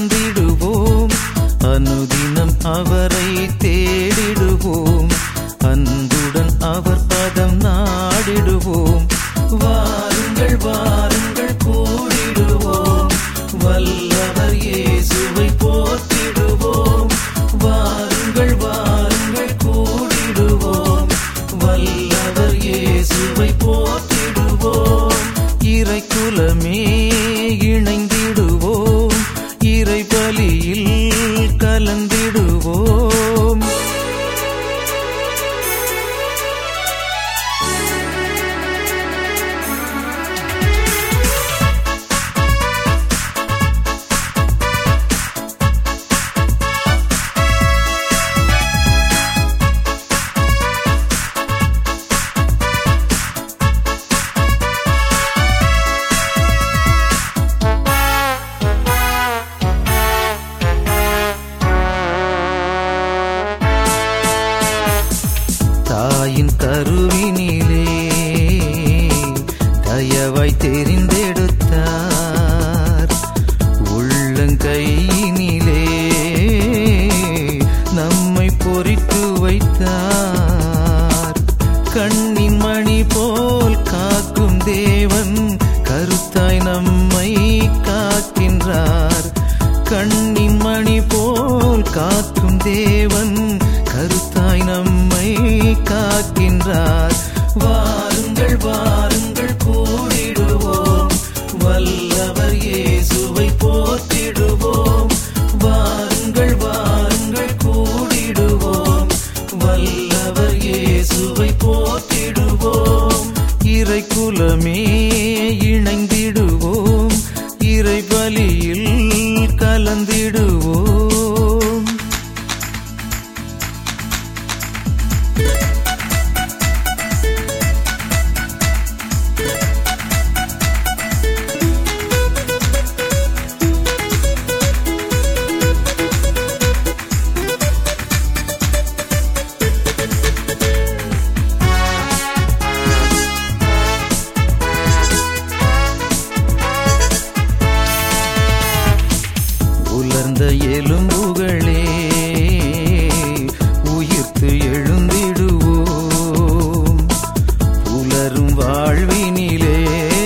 கலந்திடுவோம் அனுதினம் அவரை தேடிடுவோம் அன்புடன் அவர் பதம் நாடிடுவோம் வாருங்கள் வாருங்கள் கூடிடுவோம் வல்லவர் இயேசுவை போற்றிடுவோம் வாருங்கள் வாருங்கள் கூடிடுவோம் வல்லவர் இயேசுவை போற்றிடுவோம் இறை குலமே இணைந்திடுவோம் இறை பலியில் கலந்திடுவோம் தாயின் கருவினிலே தயவாய் தெரிந்தெடுத்தார் உள்ளங்கையினிலே நம்மை பொறித்து வைத்தார் கண்ணின் மணி போல் காக்கும் தேவன் கருத்தாய் நம்மை காக்கின்றார் கண்ணின் மணி போல் காக்கும் தேவன் கருத்தாய் நம்மை காக்கின்றார் வாருங்கள் வாருங்கள் கூடிடுவோம் வல்லவர் இயேசுவை போற்றிடுவோம் வாருங்கள் வாருங்கள் கூடிடுவோம் வல்லவர் இயேசுவை போற்றிடுவோம் இறை குலமே இணைந்திடுவோம் இறை பலியில் கலந்திடுவோம் உலர்ந்த எலும்புகளே உயிர்த்து எழுந்திடுவோம் புலரும் வாழ்வினிலே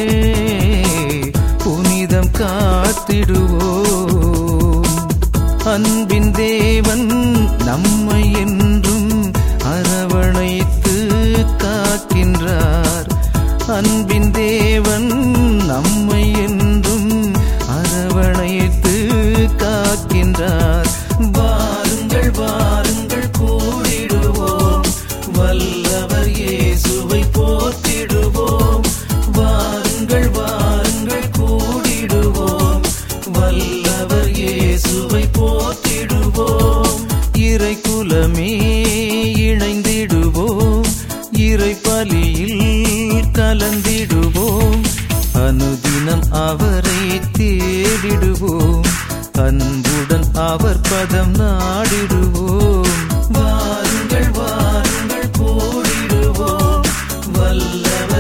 புனிதம் காத்திடுவோம் அன்பின் தேவன் நம்மை என்றும் அரவணைத்து காக்கின்றார் அன்பின் தேவன் நம்மை என்றும் அரவணைத்து காக்கின்றார் வாருங்கள் வாருங்கள் கூடிடுவோம் வல்லவர் இயேசுவை போற்றிடுவோம் வாருங்கள் வாருங்கள் கூடிடுவோம் வல்லவர் இயேசுவை போற்றிடுவோம் இறை குலமே இணைந்திடுவோம் இறை பலியில் கலந்திடுவோம் அனுதினம் அவரை தேடிடுவோம் அன்புடன் அவர் பதம் நாடிடுவோம் வாருங்கள் வாருங்கள் கூடிடுவோம் வல்லவர்